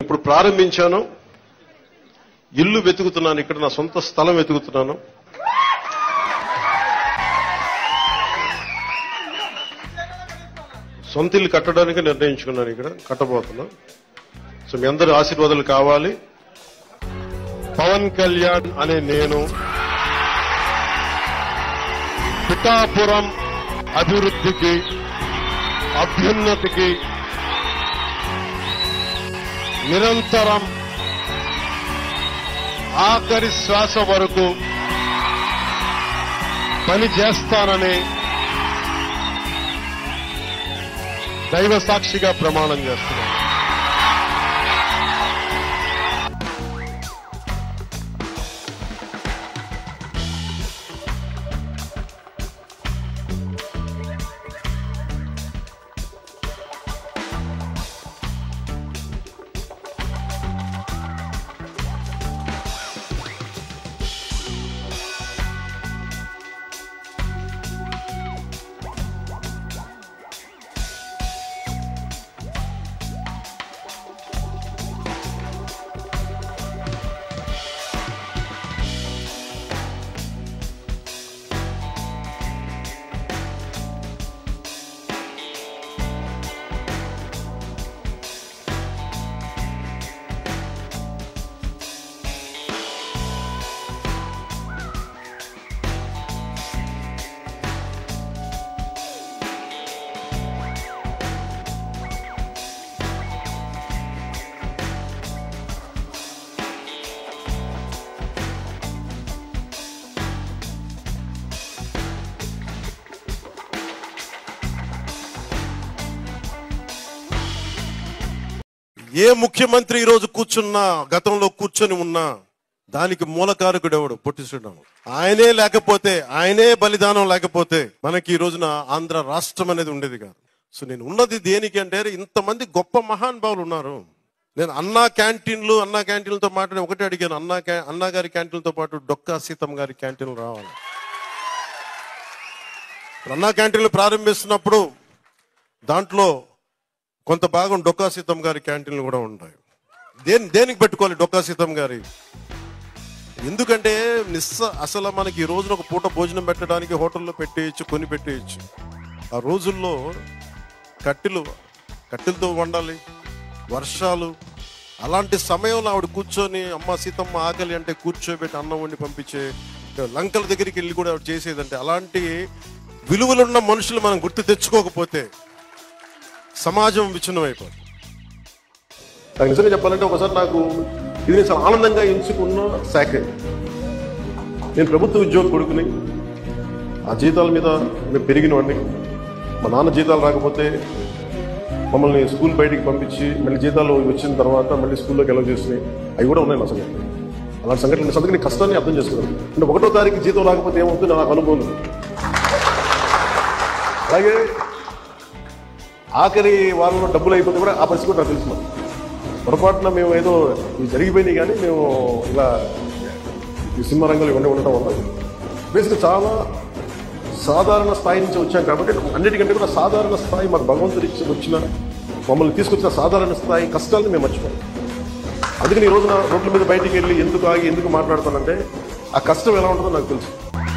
ఇప్పుడు ప్రారంభించాను ఇల్లు వెతుకుతున్నాను ఇక్కడ నా సొంత స్థలం వెతుకుతున్నాను సొంత ఇల్లు కట్టడానికి నిర్ణయించుకున్నాను ఇక్కడ కట్టబోతున్నా సో మీ అందరి ఆశీర్వాదాలు కావాలి పవన్ కళ్యాణ్ అనే నేను పిఠాపురం అభివృద్ధికి అభ్యున్నతికి నిరంతరం ఆఖరి శ్వాస వరకు పని చేస్తానని దైవ సాక్షిగా ప్రమాణం చేస్తున్నాను ఏ ముఖ్యమంత్రి ఈ రోజు కూర్చున్నా గతంలో కూర్చొని ఉన్నా దానికి మూలకారకుడు ఎవడు పొట్టి శ్రీరాములు ఆయనే లేకపోతే ఆయనే బలిదానం లేకపోతే మనకి ఈ రోజున ఆంధ్ర రాష్ట్రం అనేది ఉండేది కాదు సో నేను ఉన్నది దేనికి అంటే ఇంతమంది గొప్ప మహానుభావులు ఉన్నారు నేను అన్నా క్యాంటీన్లు అన్నా క్యాంటీన్లతో మాట్లాడి ఒకటే అడిగాను అన్నా క్యా- అన్నా గారి క్యాంటీన్లతో పాటు డొక్కా సీతమ్మ గారి క్యాంటీన్లు రావాలి ఇప్పుడు అన్నా క్యాంటీన్లు ప్రారంభిస్తున్నప్పుడు దాంట్లో కొంత భాగం డొక్కా సీతమ్మ గారి క్యాంటీన్లు కూడా ఉంటాయి దేని దేనికి పెట్టుకోవాలి డొక్కా సీతమ్మ గారి ఎందుకంటే నిస్స అసలు మనకి ఈ రోజున ఒక పూట భోజనం పెట్టడానికి హోటల్లో పెట్టేయచ్చు కొని పెట్టేయచ్చు ఆ రోజుల్లో కట్టెలు కట్టెలతో వండాలి వర్షాలు అలాంటి సమయంలో ఆవిడ కూర్చొని అమ్మ సీతమ్మ ఆకలి అంటే కూర్చోబెట్టి అన్నం వండి పంపించే లంకల దగ్గరికి వెళ్ళి కూడా ఆవిడ చేసేదంటే అలాంటి విలువలున్న మనుషులు మనం గుర్తు తెచ్చుకోకపోతే సమాజం విచ్ఛిన్నం అయిపోతుంది నాకు నిజంగా చెప్పాలంటే ఒకసారి నాకు ఇది నేను చాలా ఆనందంగా ఎంచుకున్న శాఖ నేను ప్రభుత్వ ఉద్యోగ కొడుకుని ఆ జీతాల మీద నేను పెరిగిన వాడిని మా నాన్న జీతాలు రాకపోతే మమ్మల్ని స్కూల్ బయటికి పంపించి మళ్ళీ జీతాలు వచ్చిన తర్వాత మళ్ళీ స్కూల్లోకి ఎలా చేసినాయి అవి కూడా ఉన్నాయి నా సంగతి అలాంటి సంఘటన సంగతి కష్టాన్ని అర్థం చేసుకున్నాను అంటే ఒకటో తారీఖు జీతం రాకపోతే ఏమవుతుంది నాకు అనుభవం ఉంది. అలాగే ఆఖరి వారంలో డబ్బులు అయిపోతే కూడా ఆ పరిస్థితి కూడా నాకు తెలుసు మరి. పొరపాటున మేము ఏదో ఇవి జరిగిపోయినాయి కానీ మేము ఇలా ఈ సినిమా రంగంలో ఇవన్నీ ఉండటం వల్ల బేసిక్గా చాలా సాధారణ స్థాయి నుంచి వచ్చాం కాబట్టి అన్నిటికంటే కూడా సాధారణ స్థాయి మాకు భగవంతుడు ఇచ్చి వచ్చిన మమ్మల్ని తీసుకొచ్చిన సాధారణ స్థాయి కష్టాలను మేము మర్చిపోయాం అందుకని ఈ రోజున రోడ్ల మీద బయటికి వెళ్ళి ఎందుకు ఆగి ఎందుకు మాట్లాడతానంటే ఆ కష్టం ఎలా ఉంటుందో నాకు తెలుసు